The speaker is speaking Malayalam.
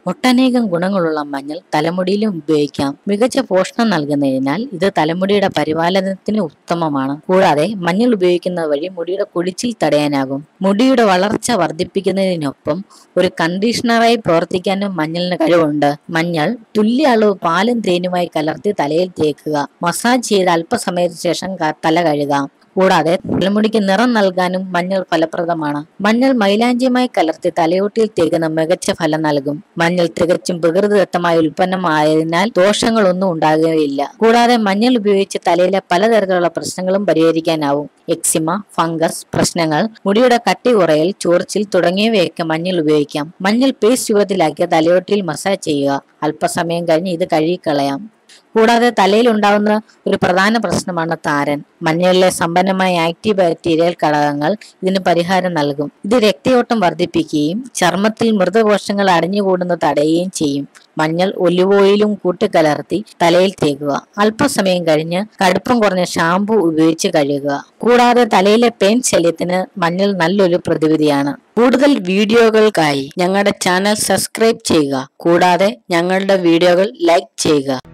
ഒട്ടനേകം ഗുണങ്ങളുള്ള മഞ്ഞൾ തലമുടിയിലും ഉപയോഗിക്കാം മികച്ച പോഷണം നൽകുന്നതിനാൽ ഇത് തലമുടിയുടെ പരിപാലനത്തിന് ഉത്തമമാണ് കൂടാതെ മഞ്ഞൾ ഉപയോഗിക്കുന്നത് വഴി മുടിയുടെ കൊഴിച്ചിൽ തടയാനാകും മുടിയുടെ വളർച്ച വർദ്ധിപ്പിക്കുന്നതിനൊപ്പം ഒരു കണ്ടീഷണറായി പ്രവർത്തിക്കാനും മഞ്ഞളിന് കഴിവുണ്ട് മഞ്ഞൾ തുല്യ അളവ് പാലും തേനുമായി കലർത്തി തലയിൽ തേക്കുക മസാജ് ചെയ്ത് അല്പസമയത്തിന് ശേഷം ക- തല കഴുകാം കൂടാതെ തലമുടിക്ക് നിറം നൽകാനും മഞ്ഞൾ ഫലപ്രദമാണ് മഞ്ഞൾ മൈലാഞ്ചിയുമായി കലർത്തി തലയോട്ടിയിൽ തേക്കുന്ന മികച്ച ഫലം നൽകും മഞ്ഞൾ തികച്ചും പ്രകൃതിദത്തമായ ഉൽപ്പന്നമായതിനാൽ ദോഷങ്ങളൊന്നും ഉണ്ടാകുകയില്ല കൂടാതെ മഞ്ഞൾ ഉപയോഗിച്ച് തലയിലെ പലതരത്തിലുള്ള പ്രശ്നങ്ങളും പരിഹരിക്കാനാവും എക്സിമ ഫംഗസ് പ്രശ്നങ്ങൾ മുടിയുടെ കട്ടി കുറയൽ ചോർച്ചിൽ തുടങ്ങിയവയൊക്കെ മഞ്ഞൾ ഉപയോഗിക്കാം മഞ്ഞൾ പേസ്റ്റ് രൂപത്തിലാക്കിയ തലയോട്ടിയിൽ മസാജ് ചെയ്യുക അല്പസമയം കഴിഞ്ഞ് ഇത് കഴുകിക്കളയാം കൂടാതെ തലയിൽ ഉണ്ടാകുന്ന ഒരു പ്രധാന പ്രശ്നമാണ് താരൻ മഞ്ഞളിലെ സമ്പന്നമായ ആക്റ്റീവ് ബാക്ടീരിയൽ ഘടകങ്ങൾ ഇതിന് പരിഹാരം നൽകും ഇത് രക്തയോട്ടം വർദ്ധിപ്പിക്കുകയും ചർമ്മത്തിൽ മൃതകോശങ്ങൾ അടിഞ്ഞുകൂടുന്നത് തടയുകയും ചെയ്യും മഞ്ഞൾ ഒലിവ് ഓയിലും കൂട്ടിക്കലർത്തി തലയിൽ തേക്കുക അല്പസമയം കഴിഞ്ഞ് കടുപ്പം കുറഞ്ഞ ഷാമ്പു ഉപയോഗിച്ച് കഴുകുക കൂടാതെ തലയിലെ പെയിൻ ശല്യത്തിന് മഞ്ഞൾ നല്ലൊരു പ്രതിവിധിയാണ് കൂടുതൽ വീഡിയോകൾക്കായി ഞങ്ങളുടെ ചാനൽ സബ്സ്ക്രൈബ് ചെയ്യുക കൂടാതെ ഞങ്ങളുടെ വീഡിയോകൾ ലൈക്ക് ചെയ്യുക